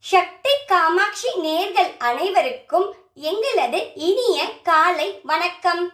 சக்தி காமாட்சி நேர்கள் அனைவருக்கும் எங்களது இனிய காலை வணக்கம்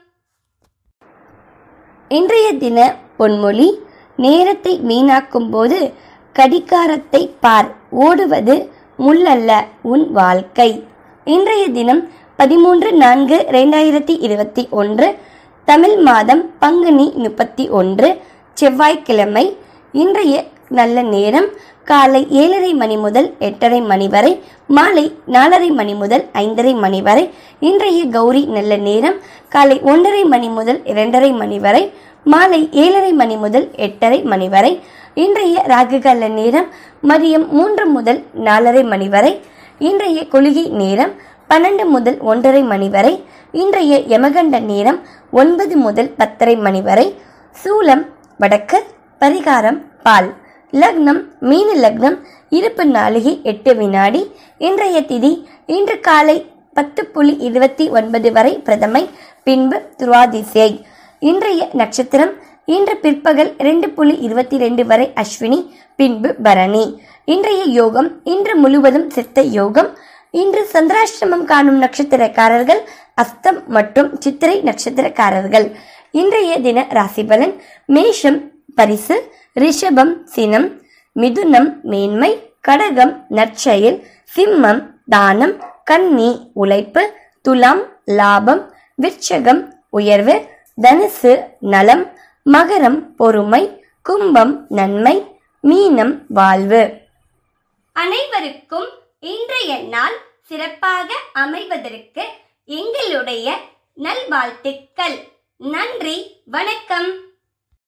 இன்றைய தின பொன்மொழி நேரத்தை வீணாக்கும் போது கடிகாரத்தை பார் ஓடுவது முள்ளல்ல உன் வாழ்க்கை இன்றைய தினம் பதிமூன்று நான்கு ரெண்டாயிரத்தி இருபத்தி ஒன்று தமிழ் மாதம் பங்குனி முப்பத்தி ஒன்று செவ்வாய்க்கிழமை இன்றைய நல்ல நேரம் காலை ஏழரை மணி முதல் எட்டரை மணி வரை மாலை நாலரை மணி முதல் ஐந்தரை மணி வரை இன்றைய கௌரி நல்ல நேரம் காலை ஒன்றரை மணி முதல் இரண்டரை மணி வரை மாலை ஏழரை மணி முதல் எட்டரை மணி வரை இன்றைய ராகுகால நேரம் மதியம் மூன்று முதல் நாலரை மணி வரை இன்றைய கொள்கை நேரம் பன்னெண்டு முதல் ஒன்றரை மணி வரை இன்றைய யமகண்ட நேரம் ஒன்பது முதல் பத்தரை மணி வரை சூலம் வடக்கு பரிகாரம் பால் லக்னம் மீன லக்னம் இருப்பு நாளிகை எட்டு வினாடி இன்றைய திதி இன்று காலை பத்து புள்ளி இருபத்தி ஒன்பது வரை பிரதமை பின்பு துருவாதிசை இன்றைய நட்சத்திரம் இன்று பிற்பகல் ரெண்டு புள்ளி இருபத்தி ரெண்டு வரை அஸ்வினி பின்பு பரணி இன்றைய யோகம் இன்று முழுவதும் சித்த யோகம் இன்று சந்திராஷ்டிரமம் காணும் நட்சத்திரக்காரர்கள் அஸ்தம் மற்றும் சித்திரை நட்சத்திரக்காரர்கள் இன்றைய தின ராசிபலன் மேஷம் பரிசு ரிஷபம் சினம் மிதுனம் மேன்மை கடகம் நற்செயல் சிம்மம் தானம் கன்னி உழைப்பு துலாம் லாபம் விருச்சகம் உயர்வு தனுசு நலம் மகரம் பொறுமை கும்பம் நன்மை மீனம் வாழ்வு அனைவருக்கும் இன்றைய நாள் சிறப்பாக அமைவதற்கு எங்களுடைய நல்வாழ்த்துக்கள் நன்றி வணக்கம்